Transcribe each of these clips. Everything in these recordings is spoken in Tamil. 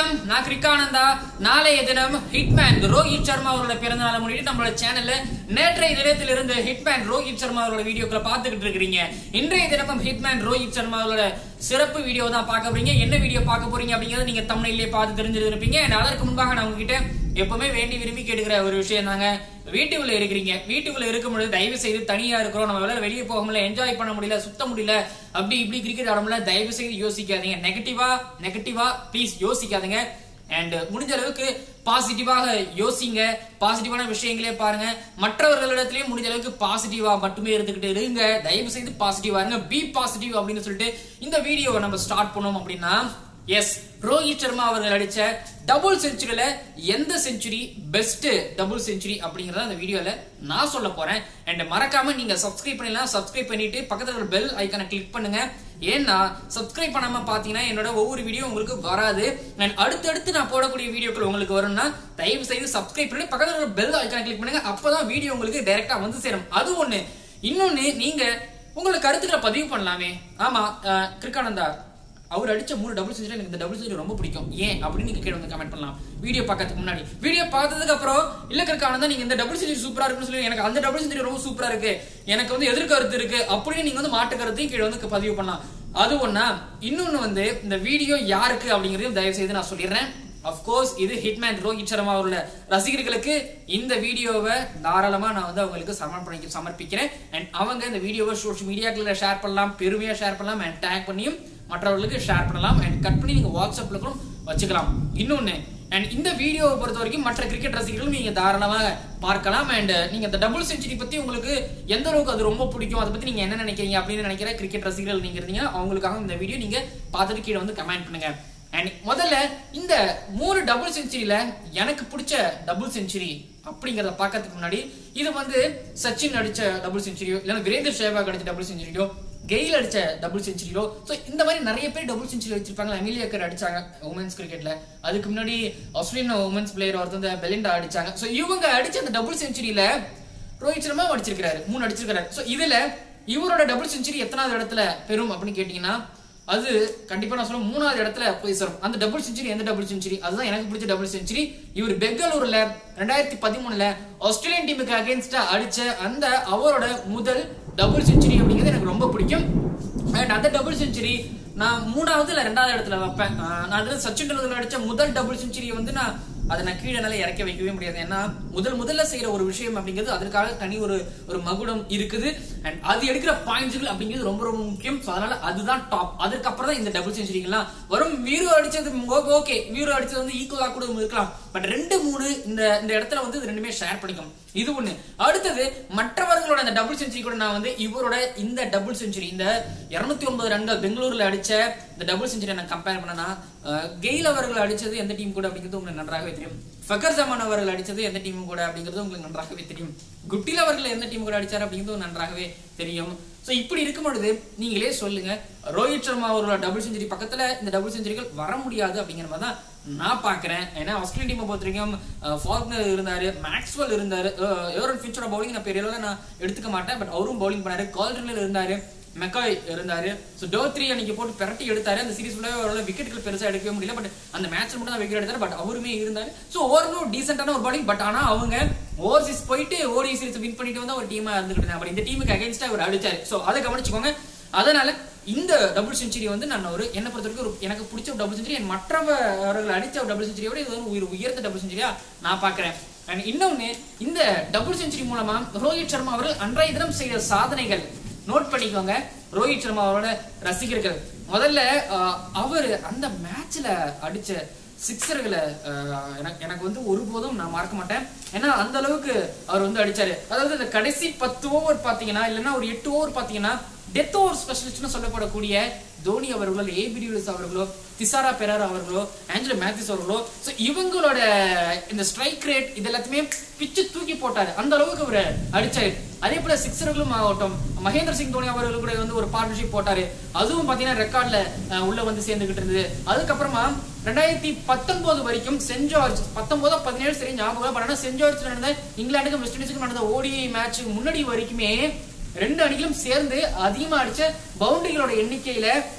வணக்கம் நான் கிரிக்கானந்தா நாளைய தினம் ஹிட்மேன் ரோஹித் சர்மா அவரோட பிறந்த நாளை முன்னிட்டு நம்மளோட சேனல்ல நேற்றைய தினத்திலிருந்து ஹிட்மேன் ரோஹித் சர்மா அவரோட வீடியோக்களை பார்த்துக்கிட்டு இருக்கிறீங்க இன்றைய தினமும் ஹிட்மேன் ரோஹித் சர்மா அவரோட சிறப்பு வீடியோ தான் பார்க்க போறீங்க என்ன வீடியோ பார்க்க போறீங்க அப்படிங்கறத நீங்க தமிழிலே பார்த்து தெரிஞ்சிருப்பீங்க and அதற்கு முன்பாக நான் உங்ககிட்ட எப்பவுமே வேண்டி விரும்பி கேட்டுக்கிற ஒரு விஷயம் தாங்க வீட்டுக்குள்ள இருக்கிறீங்க வீட்டுக்குள்ள இருக்கும் பொழுது தயவு செய்து தனியா இருக்கிறோம் நம்ம வேலை வெளியே போக முடியல என்ஜாய் பண்ண முடியல சுத்த முடியல அப்படி இப்படி கிரிக்கெட் ஆட முடியல தயவு செய்து யோசிக்காதீங்க நெகட்டிவா நெகட்டிவா ப்ளீஸ் யோசிக்காதீங்க அண்ட் முடிஞ்ச அளவுக்கு பாசிட்டிவாக யோசிங்க பாசிட்டிவான விஷயங்களே பாருங்க மற்றவர்களிடத்திலயும் முடிஞ்ச அளவுக்கு பாசிட்டிவா மட்டுமே இருந்துகிட்டு இருங்க தயவு செய்து பாசிட்டிவா இருங்க பி பாசிட்டிவ் அப்படின்னு சொல்லிட்டு இந்த வீடியோவை நம்ம ஸ்டார்ட் பண்ணோம் அப்படின்னா எஸ் ரோஹித் சர்மா அவர்கள் அடிச்ச டபுள் செஞ்சுரியில எந்த செஞ்சுரி பெஸ்ட் டபுள் செஞ்சுரி அப்படிங்கறத அந்த வீடியோல நான் சொல்ல போறேன் அண்ட் மறக்காம நீங்க சப்ஸ்கிரைப் பண்ணலாம் சப்ஸ்கிரைப் பண்ணிட்டு பக்கத்துல இருக்கிற பெல் ஐக்கானை கிளிக் பண்ணுங்க ஏன்னா சப்ஸ்கிரைப் பண்ணாம பாத்தீங்கன்னா என்னோட ஒவ்வொரு வீடியோ உங்களுக்கு வராது அண்ட் அடுத்தடுத்து நான் போடக்கூடிய வீடியோக்கள் உங்களுக்கு வரும்னா தயவு செய்து சப்ஸ்கிரைப் பண்ணி பக்கத்துல இருக்கிற பெல் ஐக்கானை கிளிக் பண்ணுங்க அப்பதான் வீடியோ உங்களுக்கு டைரக்டா வந்து சேரும் அது ஒண்ணு இன்னொன்னு நீங்க உங்களோட கருத்துக்களை பதிவு பண்ணலாமே ஆமா அஹ், கிருக்கானந்தா அவர் அடிச்ச மூணு டபுள் செஞ்சுரி எனக்கு இந்த டபுள் செஞ்சுரி ரொம்ப பிடிக்கும் ஏன் அப்படின்னு நீங்க கீழே வந்து கமெண்ட் பண்ணலாம் வீடியோ பார்க்கறதுக்கு முன்னாடி வீடியோ பார்த்ததுக்கு அப்புறம் இல்ல கிருக்கானந்தா நீங்க இந்த டபுள் செஞ்சுரி சூப்பரா இருக்குன்னு சொல்லி எனக்கு அந்த டபுள் செஞ்சுரி ரொம்ப சூப்பரா இருக்கு எனக்கு வந்து எதிர்கருத்து இருக்கு அப்படின்னு நீங்க வந்து மாட்டு கருத்தையும் கீழே வந்து பதிவு பண்ணலாம் அது ஒண்ணா இன்னொன்னு வந்து இந்த வீடியோ யாருக்கு அப்படிங்கறதையும் தயவு செய்து நான் சொல்லிடுறேன் அப்கோர்ஸ் இது ஹிட்மேன் ரோஹித் சர்மா அவரோட ரசிகர்களுக்கு இந்த வீடியோவை தாராளமா நான் வந்து அவங்களுக்கு சமர்ப்பணி சமர்ப்பிக்கிறேன் அண்ட் அவங்க இந்த வீடியோவை சோஷியல் மீடியாக்களில் ஷேர் பண்ணலாம் பெருமையா ஷேர் பண்ணலாம் அண்ட் டேக் பண்ணியும் மற்றவர்களுக்கு ஷேர் பண்ணலாம் அண்ட் கட் பண்ணி நீங்க வாட்ஸ்அப்ல கூட வச்சுக்கலாம் இன்னொன்னு அண்ட் இந்த வீடியோவை பொறுத்த வரைக்கும் மற்ற கிரிக்கெட் ரசிகர்களும் நீங்க தாராளமாக பார்க்கலாம் அண்ட் நீங்க இந்த டபுள் செஞ்சுரி பத்தி உங்களுக்கு எந்த அளவுக்கு அது ரொம்ப பிடிக்கும் அதை பத்தி நீங்க என்ன நினைக்கிறீங்க அப்படின்னு நினைக்கிற கிரிக்கெட் ரசிகர்கள் நீங்க இருந்தீங்கன்னா அவங்களுக்காக இந்த வீடியோ நீங்க பார்த்துட்டு கீழே வந்து கமெண்ட் பண்ணுங்க அண்ட் முதல்ல இந்த மூணு டபுள் செஞ்சுரியில எனக்கு பிடிச்ச டபுள் செஞ்சுரி அப்படிங்கறத பார்க்கறதுக்கு முன்னாடி இது வந்து சச்சின் அடிச்ச டபுள் செஞ்சுரியோ இல்லைன்னா வீரேந்தர் சேவாக் அடிச்ச டபுள் செஞ்சுரியோ கெயில் அடிச்ச டபுள் செஞ்சுரியோ ஸோ இந்த மாதிரி நிறைய பேர் டபுள் செஞ்சுரி வச்சிருப்பாங்க அமிலியாக்கர் அடிச்சாங்க உமன்ஸ் கிரிக்கெட்ல அதுக்கு முன்னாடி ஆஸ்திரேலியன் உமன்ஸ் பிளேயர் ஒருத்தர் பெலிண்டா அடிச்சாங்க ஸோ இவங்க அடிச்ச அந்த டபுள் செஞ்சுரியில ரோஹித் சர்மா அடிச்சிருக்காரு மூணு அடிச்சிருக்காரு ஸோ இதுல இவரோட டபுள் செஞ்சுரி எத்தனாவது இடத்துல பெறும் அப்படின்னு கேட்டீங்கன்னா அது கண்டிப்பா நான் சொல்ல மூணாவது இடத்துல போய் சேரும் அந்த டபுள் செஞ்சுரி எந்த டபுள் செஞ்சுரி அதுதான் எனக்கு பிடிச்ச டபுள் செஞ்சுரி இவர் பெங்களூர்ல ரெண்டாயிரத்தி பதிமூணுல ஆஸ்திரேலியன் டீமுக்கு அகேன்ஸ்டா அடிச்ச அந்த அவரோட முதல் டபுள் செஞ்சுரி அப்படிங்கிறது எனக்கு ரொம்ப பிடிக்கும் அண்ட் அந்த டபுள் செஞ்சுரி நான் மூணாவது இல்ல ரெண்டாவது இடத்துல வைப்பேன் ஆஹ் நான் அதுல சச்சின் டெண்டுல்கர் அடிச்ச முதல் டபுள் செஞ்சுரியை வந்து நான் அதை நான் கீழே என்னால இறக்க வைக்கவே முடியாது ஏன்னா முதல் முதல்ல செய்யற ஒரு விஷயம் அப்படிங்கிறது அதற்காக தனி ஒரு ஒரு மகுடம் இருக்குது அண்ட் அது எடுக்கிற பாயிண்ட்ஸ்கள் அப்படிங்கிறது ரொம்ப ரொம்ப முக்கியம் ஸோ அதனால அதுதான் டாப் அதுக்கப்புறம் தான் இந்த டபுள் செஞ்சுரிகள்லாம் வரும் வீரோ அடிச்சது ஓகே வீரோ அடிச்சது வந்து ஈக்குவலா கூட இருக்கலாம் பட் ரெண்டு மூணு இந்த இந்த இடத்துல வந்து இது ரெண்டுமே ஷேர் பண்ணிக்கும் இது ஒண்ணு அடுத்தது மற்றவர்களோட அந்த டபுள் செஞ்சுரி கூட நான் வந்து இவரோட இந்த டபுள் செஞ்சுரி இந்த இருநூத்தி ஒன்பது ரன்கள் பெங்களூர்ல அடிச்ச இந்த டபுள் செஞ்சுரி நான் கம்பேர் பண்ணனா அஹ், கெயில் அவர்கள் அடிச்சது எந்த டீம் கூட அப்படிங்கிறது உங்களுக்கு நன்றாகவே தெரியும் ஃபக்கர் ஜமான் அவர்கள் அடிச்சது எந்த டீம் கூட அப்படிங்கிறது உங்களுக்கு நன்றாகவே தெரியும் குட்டில் அவர்கள் எந்த டீம் கூட அடிச்சார் அப்படிங்கிறது நன்றாகவே தெரியும் சோ இப்படி இருக்கும் பொழுது நீங்களே சொல்லுங்க ரோஹித் சர்மா அவரோட டபுள் செஞ்சுரி பக்கத்துல இந்த டபுள் செஞ்சுரிகள் வர முடியாது அப்படிங்கிற மாதிரி தான் நான் பாக்குறேன் ஏன்னா ஆஸ்திரேலியன் டீமை பொறுத்த வரைக்கும் ஃபால்க்னர் இருந்தாரு மேக்ஸ்வெல் இருந்தாரு யோரன் ஃபின்ச்சோட பவுலிங் நான் பெரிய அளவுல நான் எடுத்துக்க மாட்டேன் பட் அவரும் பவுலிங் பண்ணாரு கால்டர்ல இருந்தாரு மெக்காய் இருந்தாரு ஸோ டோ த்ரீ அன்னைக்கு போட்டு பிரட்டி எடுத்தாரு அந்த சீரிஸ் ஃபுல்லாக அவரால் விக்கெட்டுகள் பெருசா எடுக்கவே முடியல பட் அந்த மேட்ச்ல மட்டும் தான் விக்கெட் எடுத்தாரு பட் அவருமே இருந்தாரு ஸோ ஓவரும் டீசென்டான ஒரு பவுலிங் பட் ஆனா அவங்க ஓவர்சீஸ் போயிட்டு ஓடி சீரிஸ் வின் பண்ணிட்டு வந்தா ஒரு டீமா இருந்துட்டு இருந்தாங்க பட் இந்த டீமுக்கு அகைன்ஸ்டா அவர் அடிச்சாரு ஸோ அதை கவனிச்சுக்கோங்க அதனால இந்த டபுள் செஞ்சுரி வந்து நான் ஒரு என்ன பொறுத்த வரைக்கும் ஒரு எனக்கு பிடிச்ச ஒரு டபுள் செஞ்சுரி என் மற்றவர்கள் அடிச்ச ஒரு டபுள் செஞ்சுரியோட இது வந்து ஒரு உயர்ந்த டபுள் செஞ்சுரியா நான் பாக்குறேன் And இன்னொன்னு இந்த டபுள் செஞ்சுரி மூலமா ரோஹித் சர்மா அவர்கள் அன்றைய தினம் செய்த சாதனைகள் நோட் பண்ணிக்கோங்க ரோஹித் சர்மா அவரோட ரசிகர்கள் முதல்ல ஆஹ், அவரு அந்த மேட்ச்ல அடிச்ச சிக்ஸர்களை எனக்கு எனக்கு வந்து ஒருபோதும் நான் மறக்க மாட்டேன் ஏன்னா அந்த அளவுக்கு அவர் வந்து அடிச்சாரு அதாவது இந்த கடைசி பத்து ஓவர் பாத்தீங்கன்னா இல்லைன்னா ஒரு எட்டு ஓவர் பாத்தீங்கன்னா டெத் ஓவர் ஸ்பெஷலிஸ்ட்னு சொல்லப்படக்கூடிய தோனி அவர்களோ இல்ல ஏபி டிவிலியர்ஸ் அவர்களோ திசாரா பெராரா அவர்களோ ஆஞ்சலோ மேத்யூஸ் அவர்களோ ஸோ இவங்களோட இந்த ஸ்ட்ரைக் ரேட் இது எல்லாத்தையுமே பிச்சு தூக்கி போட்டாரு அந்த அளவுக்கு அவர் அடிச்சாரு அதே போல சிக்ஸர்களும் ஆகட்டும் மகேந்திர சிங் தோனி அவர்கள் கூட வந்து ஒரு பார்ட்னர்ஷிப் போட்டாரு அதுவும் பாத்தீங்கன்னா ரெக்கார்ட்ல உள்ள வந்து சேர்ந்துகிட்டு இருந்தது அதுக்கப்புறமா ரெண்டாயிரத்தி பத்தொன்பது வரைக்கும் சென்ட் ஜார்ஜ் பத்தொன்பதோ பதினேழு சரி ஞாபகம் பட் ஆனா சென்ட் ஜார்ஜ் நடந்த இங்கிலாந்துக்கும் வெஸ்ட் இண்டீஸுக்கும் நடந்த ஓடிஐ மேட்ச் முன்னாடி வரைக்குமே ரெண்டு அணிகளும் சேர்ந்து அதிகமா அடிச்ச பவுண்டரிகளோட எண்ணிக்கையில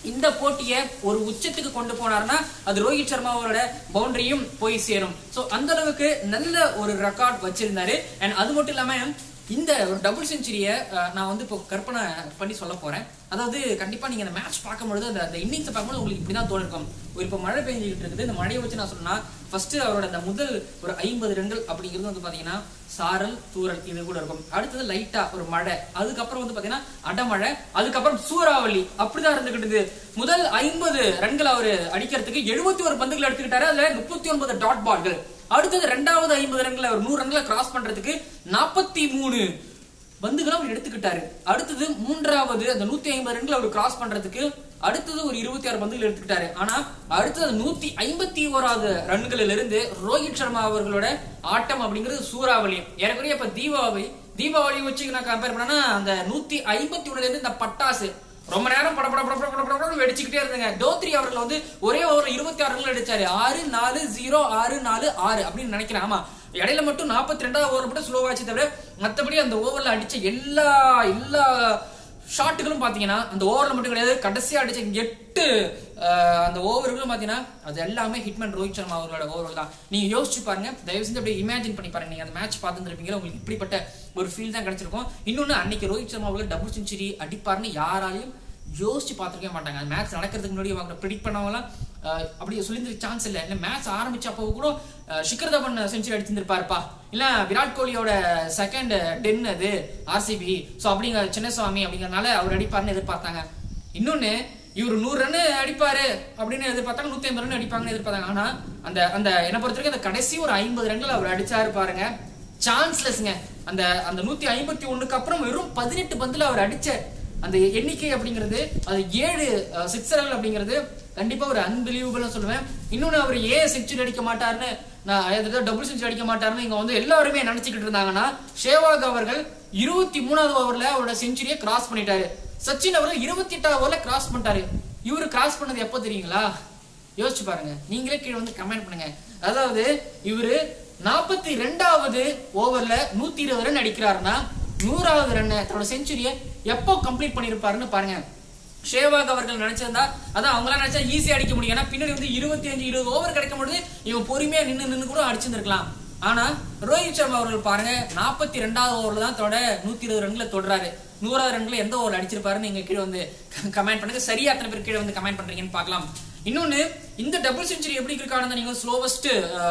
இந்த போட்டியை ஒரு உச்சத்துக்கு கொண்டு போனாருன்னா அது ரோஹித் சர்மாவோட பவுண்டரியும் போய் சேரும் சோ அந்த அளவுக்கு நல்ல ஒரு ரெக்கார்ட் வச்சிருந்தாரு அண்ட் அது மட்டும் இல்லாம இந்த ஒரு டபுள் செஞ்சுரிய நான் வந்து இப்போ கற்பனை பண்ணி சொல்ல போறேன் அதாவது கண்டிப்பா நீங்க அந்த மேட்ச் பார்க்கும்பொழுது அந்த அந்த இன்னிங்ஸ் பார்க்கும்போது உங்களுக்கு இப்படிதான் தோணிருக்கும் ஒரு இப்போ மழை பெஞ்சிட்டு இருக்குது இந்த மழையை வச்சு நான் சொன்னா ஃபர்ஸ்ட் அவரோட அந்த முதல் ஒரு ஐம்பது ரன்கள் அப்படிங்கிறது வந்து பாத்தீங்கன்னா சாரல் தூரல் இது கூட இருக்கும் அடுத்தது லைட்டா ஒரு மழை அதுக்கப்புறம் வந்து பாத்தீங்கன்னா அடமழை அதுக்கப்புறம் சூறாவளி அப்படிதான் இருந்துகிட்டது முதல் ஐம்பது ரன்கள் அவரு அடிக்கிறதுக்கு எழுபத்தி ஒரு பந்துகள் எடுத்துக்கிட்டாரு அதுல முப்பத்தி ஒன்பது டாட் பால்கள் அடுத்தது ரெண்டாவது ஐம்பது ரன்களை அவர் நூறு ரன்களை கிராஸ் பண்றதுக்கு நாற்பத்தி மூணு பந்துகளை அவர் எடுத்துக்கிட்டாரு அடுத்தது மூன்றாவது அந்த நூத்தி ஐம்பது ரன்களை அவர் கிராஸ் பண்றதுக்கு அடுத்தது ஒரு இருபத்தி ஆறு பந்துகள் எடுத்துக்கிட்டாரு ஆனா அடுத்தது நூத்தி ஐம்பத்தி ஓராவது ரன்களில் இருந்து ரோஹித் சர்மா அவர்களோட ஆட்டம் அப்படிங்கிறது சூறாவளி ஏறக்குறைய இப்ப தீபாவளி தீபாவளி வச்சு நான் கம்பேர் பண்ணா அந்த நூத்தி ஐம்பத்தி ஒண்ணுல இருந்து இந்த பட்டாசு ரொம்ப நேரம் பட பட பட பட பட பட படன்னு வெடிச்சுக்கிட்டே இருந்தாங்க தோத்ரி அவர்கள் வந்து ஒரே ஓவர் இருபத்தி ஆறு ரன்கள் அடிச்சாரு ஆறு நாலு ஜீரோ ஆறு நாலு ஆறு அப்படின்னு நினைக்கிறேன் ஆமா இடையில மட்டும் நாற்பத்தி ரெண்டாவது ஓவர் மட்டும் ஸ்லோவாச்சு தவிர மத்தபடி அந்த ஓவர்ல அடிச்ச எல்லா எல்லா ஷாட்டுகளும் பாத்தீங்கன்னா அந்த ஓவர்ல மட்டும் கிடையாது கடைசியா அடிச்ச எட்டு அஹ், அந்த ஓவர்களும் பாத்தீங்கன்னா அது எல்லாமே ஹிட்மேன் ரோஹித் சர்மா அவர்களோட ஓவர் தான் நீங்க யோசிச்சு பாருங்க தயவு செஞ்சு அப்படியே இமேஜின் பண்ணி பாருங்க நீங்க அந்த மேட்ச் பார்த்துருப்பீங்க உங்களுக்கு இப்படிப்பட்ட ஒரு ஃபீல் தான் கிடைச்சிருக்கும் இன்னொன்னு அன்னைக்கு ரோஹித் சர்மா அவர்கள் டபுள் செஞ்சுரி அடிப்பாருன்னு யாராலையும் யோசிச்சு பார்த்துருக்கவே மாட்டாங்க அந்த மேட்ச் நடக்கிறதுக்கு முன்னாடி அவங்க ப்ரிடிக் பண்ணவங்களாம் அஹ், அப்படி சொல்லியிருந்த சான்ஸ் இல்லை இல்லை மேட்ச் ஆரம்பிச்சப்போ கூட அஹ், ஷிகர் தவன் செஞ்சுரி அடிச்சிருந்திருப்பாருப்பா இல்ல விராட் கோலியோட செகண்ட் டென் அது ஆர்சிபி ஸோ அப்படிங்கிற சின்னசுவாமி அப்படிங்கறதுனால அவர் அடிப்பாருன்னு எதிர்பார்த்தாங்க இன்னொன்னு இவர் நூறு ரன் அடிப்பாரு அப்படின்னு எதிர்பார்த்தாங்க நூத்தி ஐம்பது ரன் அடிப்பாங்கன்னு எதிர்பார்த்தாங்க ஆனா அந்த அந்த என்ன பொறுத்த வரைக்கும் அந்த கடைசி ஒரு ஐம்பது ரன்கள் அவர் அடிச்சாரு பாருங்க சான்ஸ்லெஸ்ங்க அந்த அந்த நூத்தி ஐம்பத்தி ஒண்ணுக்கு அப்புறம் வெறும் பதினெட்டு பந்துல அவர் அடிச்ச அந்த எண்ணிக்கை அப்படிங்கிறது அது ஏழு சிக்ஸர்கள் அப்படிங்கிறது கண்டிப்பா ஒரு அன்பிலீவபிள் சொல்லுவேன் இன்னொன்னு அவர் ஏன் செஞ்சுரி அடிக்க மாட்டாருன்னு நான் டபுள் செஞ்சுரி அடிக்க மாட்டாருன்னு இங்க வந்து எல்லாருமே நினைச்சுக்கிட்டு இருந்தாங்கன்னா ஷேவாக் அவர்கள் இருபத்தி மூணாவது ஓவர்ல அவரோட செஞ்சுரியை கிராஸ் பண்ணிட்டாரு சச்சின் அவர்கள் இருபத்தி எட்டாவது ஓவர்ல கிராஸ் பண்ணிட்டாரு இவரு கிராஸ் பண்ணது எப்போ தெரியுங்களா யோசிச்சு பாருங்க நீங்களே கீழே வந்து கமெண்ட் பண்ணுங்க அதாவது இவரு நாற்பத்தி ரெண்டாவது ஓவர்ல நூத்தி இருபது ரன் அடிக்கிறாருன்னா நூறாவது ரன் தன்னோட செஞ்சுரியை எப்போ கம்ப்ளீட் பண்ணிருப்பாருன்னு பாருங்க ஷேவாக் அவர்கள் நினைச்சிருந்தா அதான் அவங்களாம் நினைச்சா ஈஸியா அடிக்க முடியும் ஏன்னா பின்னாடி வந்து இருபத்தி அஞ்சு இருபது ஓவர் கிடைக்கும் பொழுது இவன் பொறுமையா நின்னு நின்னு கூட அடிச்சிருந்திருக்கலாம் ஆனா ரோஹித் சர்மா அவர்கள் பாருங்க நாற்பத்தி ரெண்டாவது ஓவர்ல தான் தொட நூத்தி இருபது ரன்களை தொடுறாரு நூறாவது ரன்களை எந்த ஓவர் அடிச்சிருப்பாருன்னு நீங்க கீழே வந்து கமெண்ட் பண்ணுங்க சரியா அத்தனை பேர் கீழே வந்து கமெண்ட் பண்றீங்கன்னு பார்க்கலாம் இன்னொன்னு இந்த டபுள் செஞ்சுரி எப்படி இருக்கானு நீங்க ஸ்லோவஸ்ட்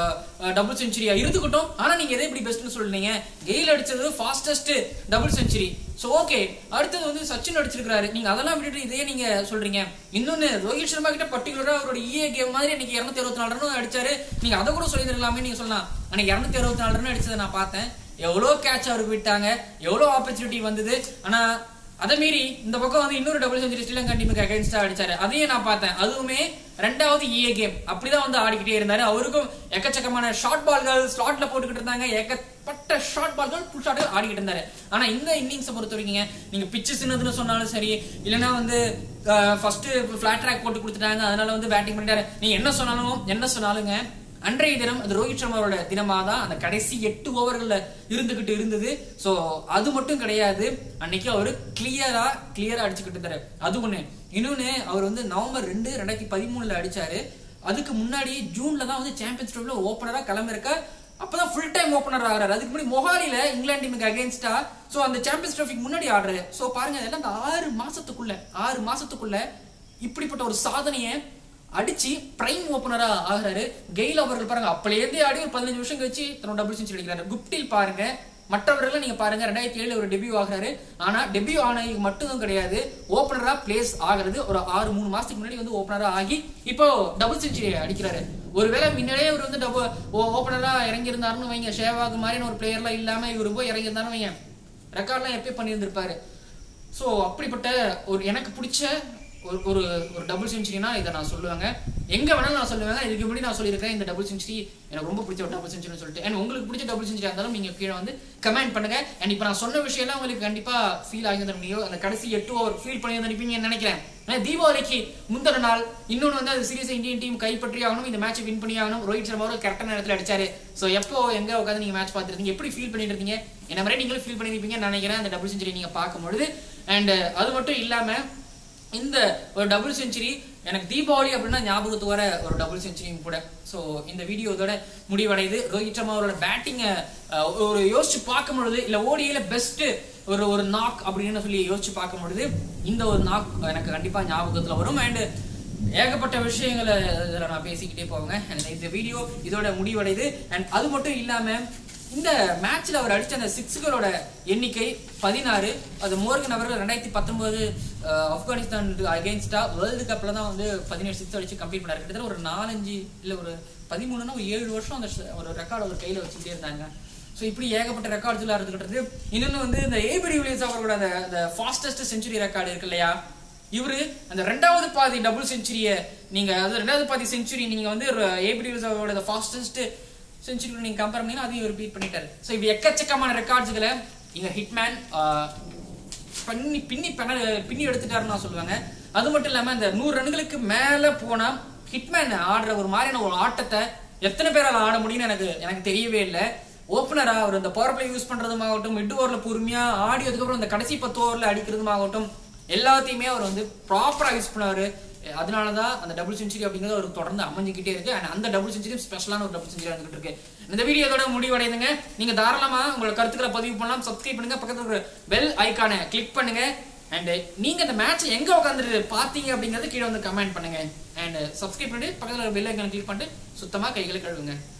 டபுள் செஞ்சுரியா இருந்துக்கிட்டோம் ஆனா நீங்க எதை இப்படி பெஸ்ட்னு சொல்றீங்க கெயில் அடிச்சது fastest double century so okay அடுத்தது வந்து சச்சின் அடிச்சிருக்காரு நீங்க அதெல்லாம் விட்டுட்டு இதே நீங்க சொல்றீங்க இன்னொன்னு ரோஹித் சர்மா கிட்ட பர்டிகுலரா அவரோட இஏ கேம் மாதிரி இன்னைக்கு இருநூத்தி அறுபத்தி நாலு ரன் அடிச்சாரு நீங்க அதை கூட சொல்லியிருக்கலாமே நீங்க சொல்லலாம் அன்னைக்கு இருநூத்தி அறுபத்தி நாலு ரன் அடிச்சதை நான் பார்த்தேன் எவ்வளவு கேட்ச் அவருக்கு விட்டாங்க எவ்வளவு ஆப்பர்ச்சுனிட்டி வந்தது ஆனா அதை மீறி இந்த பக்கம் வந்து இன்னொரு டபுள் செஞ்சுரி ஸ்ரீலங்கா டீமுக்கு அகைன்ஸ்டா அடிச்சாரு அதையும் நான் பார்த்தேன் அதுவுமே ரெண்டாவது இஏ கேம் அப்படிதான் வந்து ஆடிக்கிட்டே இருந்தாரு அவருக்கும் எக்கச்சக்கமான ஷார்ட் பால்கள் ஸ்லாட்ல போட்டுக்கிட்டு இருந்தாங்க ஏகப்பட்ட ஷார்ட் பால்கள் புல் ஷாட்கள் ஆடிக்கிட்டு இருந்தாரு ஆனா இந்த இன்னிங்ஸை பொறுத்த வரைக்கும் நீங்க பிச்சு சின்னதுன்னு சொன்னாலும் சரி இல்லைன்னா வந்து ஃபர்ஸ்ட் ஃபிளாட் ட்ராக் போட்டு கொடுத்துட்டாங்க அதனால வந்து பேட்டிங் பண்ணிட்டாரு நீங்க என்ன சொன்னாலும் என்ன சொன்னாலுங்க அன்றைய தினம் அது ரோஹித் சர்மாவோட தினமா தான் அந்த கடைசி எட்டு ஓவர்கள்ல இருந்துகிட்டு இருந்தது சோ அது மட்டும் கிடையாது அன்னைக்கு அவரு கிளியரா கிளியரா அடிச்சுக்கிட்டு இருந்தாரு அது ஒண்ணு இன்னொன்னு அவர் வந்து நவம்பர் ரெண்டு ரெண்டாயிரத்தி பதிமூணுல அடிச்சாரு அதுக்கு முன்னாடி ஜூன்ல தான் வந்து சாம்பியன்ஸ் ட்ரோஃபில ஓப்பனரா கிளம்பிருக்க அப்பதான் ஃபுல் டைம் ஓப்பனர் ஆகிறாரு அதுக்கு முன்னாடி மொஹாலில இங்கிலாந்து டீமுக்கு அகைன்ஸ்டா சோ அந்த சாம்பியன்ஸ் ட்ரோஃபிக்கு முன்னாடி ஆடுறாரு சோ பாருங்க இதெல்லாம் அந்த ஆறு மாசத்துக்குள்ள ஆறு மாசத்துக்குள்ள இப்படிப்பட்ட ஒரு சாதனையை அடிச்சு பிரைம் ஓபனரா ஆகுறாரு கெயில் அவர்கள் பாருங்க அப்பலேருந்தே ஆடி ஒரு பதினஞ்சு வருஷம் கழிச்சு தன்னோட டபுள் செஞ்சுரி அடிக்கிறாரு குப்டில் பாருங்க மற்றவர்கள் நீங்க பாருங்க ரெண்டாயிரத்தி ஏழுல ஒரு டெபியூ ஆகுறாரு ஆனா டெபியூ ஆன மட்டும் கிடையாது ஓபனரா பிளேஸ் ஆகுறது ஒரு ஆறு மூணு மாசத்துக்கு முன்னாடி வந்து ஓபனரா ஆகி இப்போ டபுள் செஞ்சுரி அடிக்கிறாரு ஒருவேளை முன்னாடியே இவர் வந்து டபுள் ஓபனரா இறங்கி இருந்தாருன்னு வைங்க ஷேவாக் மாதிரியான ஒரு பிளேயர்லாம் இல்லாம இவர் போய் இறங்கி இருந்தாருன்னு வைங்க ரெக்கார்ட்லாம் எப்பயும் பண்ணியிருந்திருப்பாரு ஸோ அப்படிப்பட்ட ஒரு எனக்கு பிடிச்ச ஒரு ஒரு ஒரு டபுள் செஞ்சுரினா இதை நான் சொல்லுவேங்க எங்க வேணாலும் நான் சொல்லுவேங்க இதுக்கு முன்னாடி நான் சொல்லியிருக்கேன் இந்த டபுள் செஞ்சுரி எனக்கு ரொம்ப பிடிச்ச ஒரு டபுள் செஞ்சுரின்னு சொல்லிட்டு அண்ட் உங்களுக்கு பிடிச்ச டபுள் செஞ்சுரி இருந்தாலும் நீங்க கீழே வந்து கமெண்ட் பண்ணுங்க அண்ட் இப்போ நான் சொன்ன விஷயம்லாம் உங்களுக்கு கண்டிப்பா ஃபீல் ஆகியிருந்தீங்க அந்த கடைசி எட்டு ஓவர் ஃபீல் பண்ணியிருந்திருப்பீங்கன்னு நினைக்கிறேன் ஏன்னா தீபாவளிக்கு முந்தின நாள் இன்னொன்று வந்து அது சீரியஸ் இந்தியன் டீம் கைப்பற்றி ஆகணும் இந்த மேட்ச் வின் பண்ணி ஆகணும் ரோஹித் சர்மா அவர்கள் கரெக்டான நேரத்தில் அடிச்சாரு ஸோ எப்போ எங்க உட்காந்து நீங்க மேட்ச் பார்த்துருந்தீங்க எப்படி ஃபீல் பண்ணிட்டு இருந்தீங்க என்ன மாதிரி நீங்களும் ஃபீல் பண்ணியிருப்பீங்கன்னு நினைக்கிறேன் அந்த டபுள் செஞ்சுரி நீங்க பார்க்கும்பொழுது அண்ட் அது மட்டும் இல்லாம இந்த ஒரு டபுள் செஞ்சுரி எனக்கு தீபாவளி அப்படின்னா ஞாபகத்துக்கு வர ஒரு டபுள் செஞ்சுரியும் கூட ஸோ இந்த வீடியோ இதோட முடிவடையுது ரோஹித் சர்மா அவரோட பேட்டிங்கை ஒரு யோசிச்சு பார்க்கும் பொழுது இல்லை ஓடியில பெஸ்ட் ஒரு ஒரு நாக் அப்படின்னு சொல்லி யோசிச்சு பார்க்கும் பொழுது இந்த ஒரு நாக் எனக்கு கண்டிப்பா ஞாபகத்துல வரும் அண்ட் ஏகப்பட்ட விஷயங்களை இதில் நான் பேசிக்கிட்டே போவேங்க and இந்த வீடியோ இதோட முடிவடையுது அண்ட் அது மட்டும் இல்லாம இந்த மேட்ச்ல அவர் அடிச்ச அந்த சிக்ஸுகளோட எண்ணிக்கை பதினாறு அது மோர்கன் அவர்கள் ரெண்டாயிரத்தி பத்தொன்பது ஆப்கானிஸ்தான் அகேன்ஸ்டா வேர்ல்டு கப்ல தான் வந்து பதினேழு சிக்ஸ் அடிச்சு கம்ப்ளீட் பண்ணாரு கிட்டத்தட்ட ஒரு நாலஞ்சு இல்ல ஒரு பதிமூணுனா ஒரு ஏழு வருஷம் அந்த ஷ- ஒரு ரெக்கார்டு அவர் கையில வச்சுக்கிட்டே இருந்தாங்க ஸோ இப்படி ஏகப்பட்ட ரெக்கார்ட்ஸ்லாம் இருந்துகிட்டு இன்னொன்று வந்து இந்த ஏபிடி வில்லியம்ஸ் அவர்களோட அந்த அந்த ஃபாஸ்டஸ்ட் செஞ்சுரி ரெக்கார்டு இருக்கு இல்லையா இவரு அந்த ரெண்டாவது பாதி டபுள் செஞ்சுரியை நீங்க அது ரெண்டாவது பாதி செஞ்சுரி நீங்க வந்து ஏபிடி வில்லியம்ஸ் அவரோட ஃபாஸ்டஸ்ட் செஞ்சுரி நீங்க கம்பேர் பண்ணீங்கன்னா அதையும் இவர் பீட் பண்ணிட்டாரு ஸோ இப்படி எக்கச்சக்கமான ரெக்கார்ட்ஸ்களை இங்க ஹிட்மேன் பண்ணி பின்னி பண்ண பின்னி எடுத்துட்டாருன்னு நான் சொல்லுவாங்க அது மட்டும் இல்லாம இந்த நூறு ரன்களுக்கு மேல போனா ஹிட்மேன் ஆடுற ஒரு மாதிரியான ஒரு ஆட்டத்தை எத்தனை பேரால ஆட முடியும்னு எனக்கு எனக்கு தெரியவே இல்லை ஓப்பனரா அவர் இந்த பவர் பிளே யூஸ் பண்றதுமாகட்டும் மிட் ஓவர்ல பொறுமையா ஆடி அதுக்கப்புறம் இந்த கடைசி பத்து ஓவர்ல அடிக்கிறதுமாகட்டும் எல்லாத்தையுமே அவர் வந்து ப்ராப்பரா யூஸ் பண்ணாரு அதனால தான் அந்த டபுள் செஞ்சுரி அப்படிங்கிறது அவருக்கு தொடர்ந்து அமைஞ்சுக்கிட்டே இருக்கு அண்ட் அந்த டபுள் செஞ்சுரி ஸ்பெஷலான ஒரு டபுள் செஞ்சுரி வந்துகிட்டு இருக்கு இந்த வீடியோ இதோட முடிவடையுதுங்க நீங்க தாராளமா உங்களோட கருத்துக்களை பதிவு பண்ணலாம் சப்ஸ்கிரைப் பண்ணுங்க பக்கத்துல இருக்கிற பெல் ஐக்கானை கிளிக் பண்ணுங்க அண்ட் நீங்க இந்த மேட்ச் எங்க உட்காந்துட்டு பாத்தீங்க அப்படிங்கறது கீழே வந்து கமெண்ட் பண்ணுங்க அண்ட் சப்ஸ்கிரைப் பண்ணிட்டு பக்கத்துல பெல் ஐக்கானை கிளிக் பண்ணிட்டு சுத்தமா கைகளை கழுவுங்க